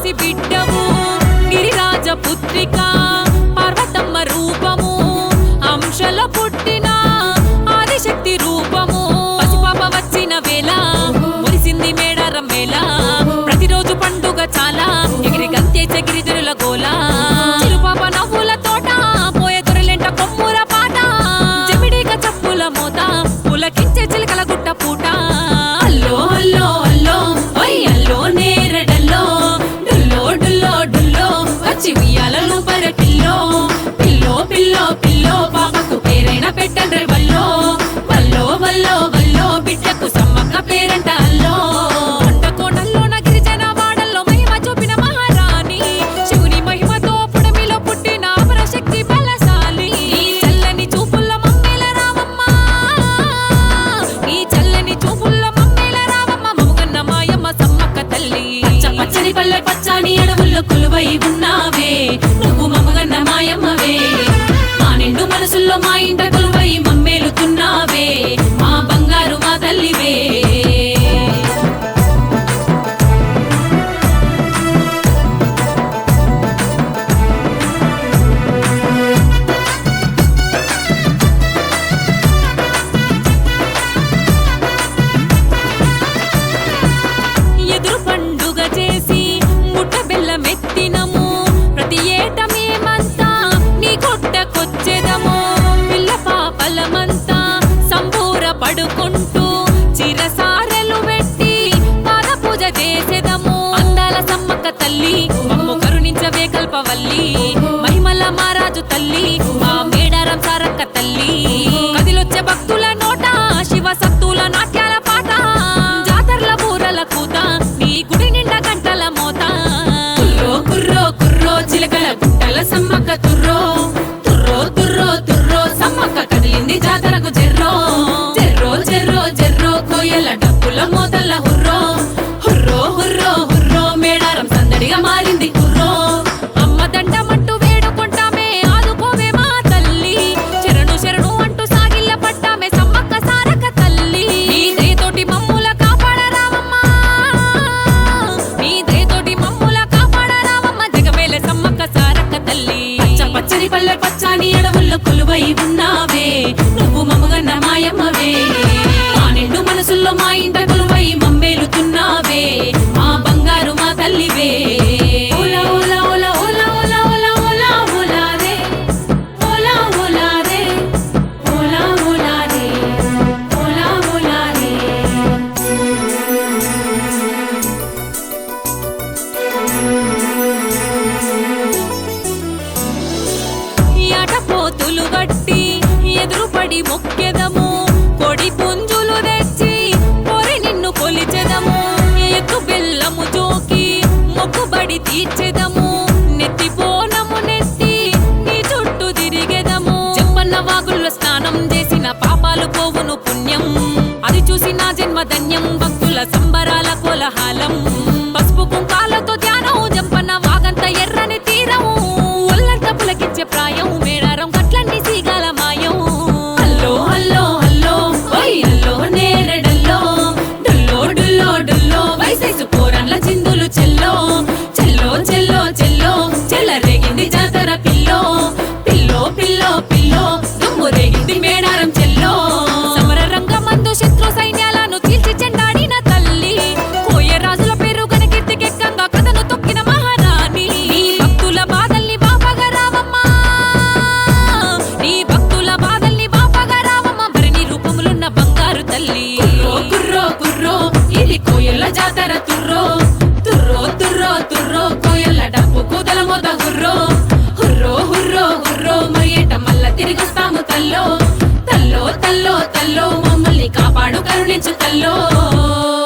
శక్తి బిడ్డవు గిరిరాజ పుత్రిక పార్వతమ్మ రూపము అంశలో పుట్టిన ఆదిశక్తి రూపము పసిపాప వచ్చిన వేళ మురిసింది మేడారం వేళ ప్రతిరోజు పండుగ చాలా ఎగిరి గంతేచే గిరిజనుల గోల చిరుపాప నవ్వుల తోట పోయే దొరలెంట కొమ్ముల పాట జమిడిక చప్పుల మోత పులకించే చిలకల గుట్ట పూట అల్లో అల్లో అల్లో ఓయ్ అల్లో నేరడల్లో డుల్లో డుల్లో డుల్లో వచ్చి ఉయ్యాలను పరటిల్లో పిల్లో పిల్లో పిల్లో పాపకు పేరైన పెట్టండ్రి వల్లో వల్లో వల్లో వల్లో బిడ్డకు సమ్మక్క పేరంట అల్లో కొండకోణంలోన గిరిజన వాడల్లో మహిమ చూపిన మహారాణి శివుని మహిమతో పుడమిలో పుట్టిన అమరశక్తి బలశాలి ఈ చల్లని చూపుల్ల మమ్మేల రావమ్మ ఈ చల్లని చూపుల్ల మమ్మేల రావమ్మ మముగన్న మాయమ్మ సమ్మక్క తల్లి పచ్చ పచ్చని పల్లె పచ్చని అడవుల్లో కొలువై ఉన్నావే నువ్వు మమగన్న మాయమ్మవే మా నిండు మనసుల్లో మా ఇంట కొలువై మమ్మేలుతున్నావే మా బంగారు మా తల్లివే ఎదురు పండుగ చేసి ముట్ట బెల్లమెత్తినము ప్రతి ఏట మేమంతా నీ కొట్టకొచ్చెదము పిల్ల పాపలమంతా సంబూర పడుకుంటూ చిరసారెలు పెట్టి పాద పూజ చేసేదము అందాల సమ్మక్క తల్లి మమ్ము కరుణించవే కల్పవల్లి మహిమల మారాజు తల్లి మా మేడారం సారక్క తల్లి కదిలొచ్చే భక్తుల నోట శివ సత్తుల నాట్యాల పాట జాతర్ల బూరల కూత నీ గుడి నిండా గంటల మోత కుర్రో కుర్రో కుర్రో చిలకల గుట్టల సమ్మక్క తుర్రో తుర్రో తుర్రో తుర్రో సమ్మక్క కదిలింది జాతరకు జెర్రో జెర్రో జెర్రో జెర్రో కోయల డప్పుల మోతల హుర్రో హుర్రో హుర్రో హుర్రో మేడారం సందడిగా మారింది కుర్రో అమ్మ దండమంటూ వేడుకుంటామే ఆదుకోవే మా తల్లి శరణు శరణు అంటూ సాగిల్ల పట్టామే సమ్మక్క సారక్క తల్లి నీ దయతోటి మమ్ముల కాపాడరావమ్మా నీ దయతోటి మమ్ముల కాపాడరావమ్మ జగమేలే సమ్మక్క సారక్క తల్లి పచ్చ పచ్చని పల్లె పచ్చని అడవుల్లో కొలువై ఉన్నావే నువ్వు మమగన్న మాయమ్మవే మా నిండు మనసుల్లో మా ఇంట కొలువై మమ్మేలుతున్నావే మా బంగారు మా తల్లివే ఓలా ఓలా ఓలా ఓలా ఓలా ఓలా ఓలా ఓలా రే ఓలా ఓలా రే ఓలా ఓలా రే ఓలా ఓలా రే ఎటపోతులు గట్టి ఎదురుపడి మొక్కెదము కొడి పుంజులు తెచ్చి పొరి నిన్ను కొలిచెదము ఎత్తు బెల్లము జోకి మొక్కుబడి తీర్చెదము నెత్తి పోనము నెత్తి నీ చుట్టూ తిరిగెదము చెప్పన్న వాగుల్లో స్నానం చేసిన పాపాలు పోవును పుణ్యం అది చూసి నా జన్మ ధన్యం భక్తుల సంబరాల కోలాహలం పసుపు కుంకాలతో ధ్యానం జంపన్న వాగంత ఎర్రని తీరము ఒళ్ళంత పులకించే ప్రాయం మేడారం గట్లన్నీ సీగాల మాయం హల్లో హల్లో హల్లో ఓయ్ హల్లో నేరడల్లో డుల్లో డుల్లో డుల్లో వయసైసు పోరన్ల చిందులు చెల్లో చెల్లో చెల్లో చెల్లో చెల్లరేగింది జాతర పిల్లో పిల్లో పిల్లో పిల్లో దుమ్ము రేగింది మేడారం చెల్లో సమర రంగమందు శత్రు సైన్యాలను చీల్చి చెండాడిన తల్లి కోయ రాజుల పేరు గనకీర్తికెక్కంగా కథను తొక్కిన మహారాణి నీ భక్తుల బాధల్ని బాపగా రావమ్మా నీ భక్తుల బాధల్ని బాపగా రావమ్మ భరణి రూపములున్న బంగారు తల్లి కుర్రో కుర్రో కుర్రో ఇది కోయల జాతర తుర్రో తుర్రో తుర్రో తుర్రో కోయల డప్పు కూదల మోత హుర్రో హుర్రో హుర్రో హుర్రో మరియట మల్ల తిరిగొస్తాము తల్లో తల్లో తల్లో తల్లో మమ్మల్ని కాపాడు కరుణించు తల్లో